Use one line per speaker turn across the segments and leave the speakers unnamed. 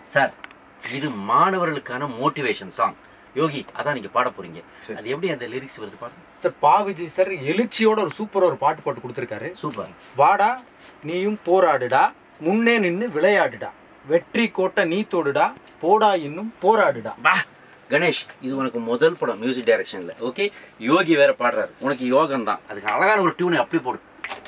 Sir இது மாணவர்களுக்கான motivation song யோகி அதான் நீங்க பாட போறீங்க அது எப்படி அந்த லிரிக்ஸ் வருது பாருங்க
சார் பா விஜய் சார் எழுச்சியோட ஒரு சூப்பரா ஒரு பாட்டு போட்டு கொடுத்துருக்காரு
சூப்பர்
வாடா நீயும் போராடுடா முன்னே நின்னு விளையாடுடா வெற்றி கோட்டை நீ தொடுடா போடா இன்னும் போராடுடா
வா கணேஷ் இது உனக்கு முதல் படம் மியூசிக் டைரக்ஷன்ல ஓகே யோகி வேற பாடுறாரு உனக்கு யோகம் தான் அதுக்கு அழகான ஒரு டியூனை அப்படி போடு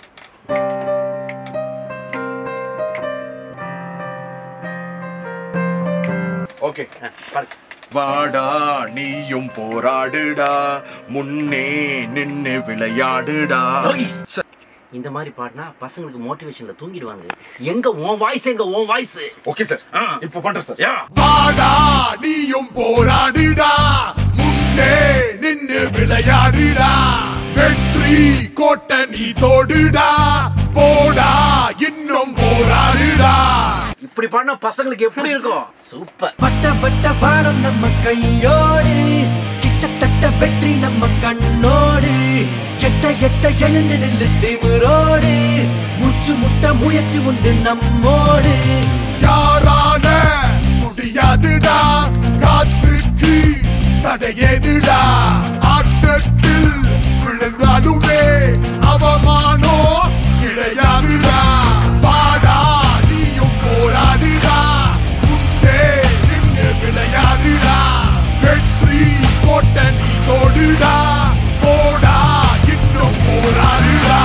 ஓகே
ஆ, பாடு
வாடா நீயும் போராடுடா முன்னே நின்னு விளையாடுடா ச-
இந்த மாதிரி பாடினா பசங்களுக்கு மோட்டிவேஷன்ல தூங்கிடுவாங்க எங்க உன் வாய்ஸ் எங்க உன் வாய்ஸ்
ஓகே சார்
ஆ.
இப்போ பண்றேன் சார்
யா
வாடா நீயும் போராடுடா முன்னே நின்னு விளையாடுடா வெற்றி கோட்டை நீ தோடுடா போடா இன்னும் போராடுடா
இப்படி பாடினா பசங்களுக்கு எப்படி இருக்கும் சூப்பர்
வட்ட வட்ட வானம் நம்ம கையோடு கிட்டத்தட்ட வெற்றி நம்ம கண்ணோடு எட்ட எட்ட எழுந்து நின்று திமிரோடு மூச்சு முட்ட முயற்சி உண்டு நம்மோடு
யாரால முடியாதுடா காத்துக்கு தடையேதுடா ஆட்டத்தில் விழுந்தாலுமே அவமானோ கிடையாதுடா வாடா நீயும் போராடுடா முன்னே நின்று விளையாடுடா வெற்றி கோட்டை நீ தோடுடா போடா இன்னும் போராடுடா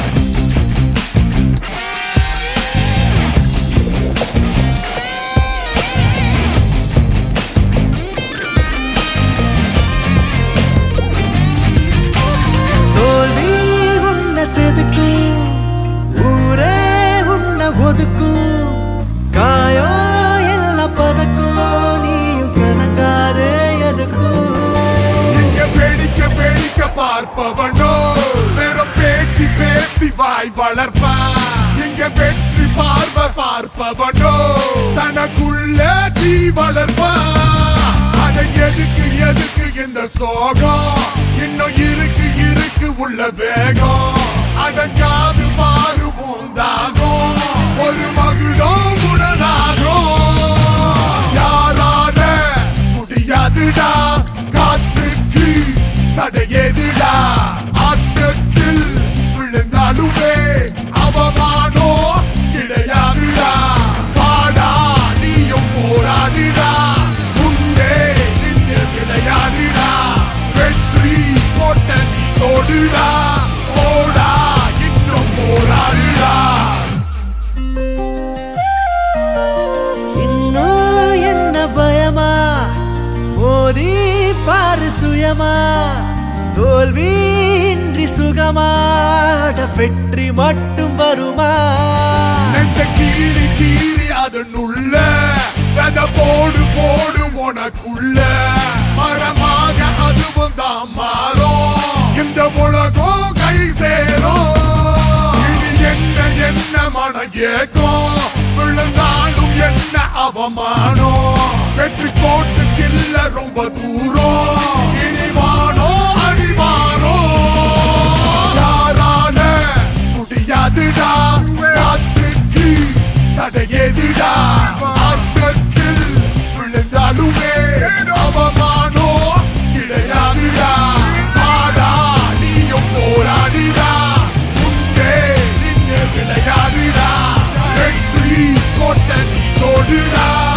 தோல்வி உன்னை செதுக்கும் ஊரே உன்னை ஒதுக்கும் காயம் எல்லாம் பதக்கும் நீயும் கணக்காதே எதுக்கும்
இங்க வேடிக்க வேடிக்க பார்ப்பவனோ வெறும் பேச்சு பேசி வாய் வளர்ப்பா இங்க வெற்றி பார்வ பார்ப்பவனோ தனக்குள்ள தீ வளர்ப்பா அதை எதுக்கு எதுக்கு இந்த சோகம் இன்னும் இருக்கு இருக்கு உள்ள வேகம் அடங்காது மாறு பூந்தாகும் ஒரு மகிழோ உடனாகும் யாரால முடியாதுடா காத்துக்கு தடையேதுடா ஆட்டத்தில் விழுந்தாலுமே அவமானோ கிடையாதுடா பாடா நீயும் போராடுடா முன்னே நின்று விளையாடுடா வெற்றி கோட்டை நீ தோடுடா போடா இன்னும் போராடுடா
இன்னும் என்ன பயமா மோதி பாரு சுயமா தோல்வியின்றி சுகமாட வெற்றி மட்டும் வருமா
நெஞ்ச கீறி கீறி அதனுள்ள வெத போடு போடு உனக்குள்ள மரமாக அதுவும் தான் மாறும் இந்த உலகம் கை சேரும் இனி என்ன என்ன மன ஏக்கம் விழுந்தாலும் என்ன அவமானம் வெற்றி கோட்டு கில்ல ரொம்ப தூரம் இனி வானோ அடிவாரோ யாரால முடியாதுடா காத்துக்கு தடையேதுடா ஆட்டத்தில் விழுந்தாலுமே அவமானோ கிடையாதுடா பாடா நீயும் போராடிடா முன்னே நின்று விளையாடுடா வெற்றி கோட்டை நீ தோடுடா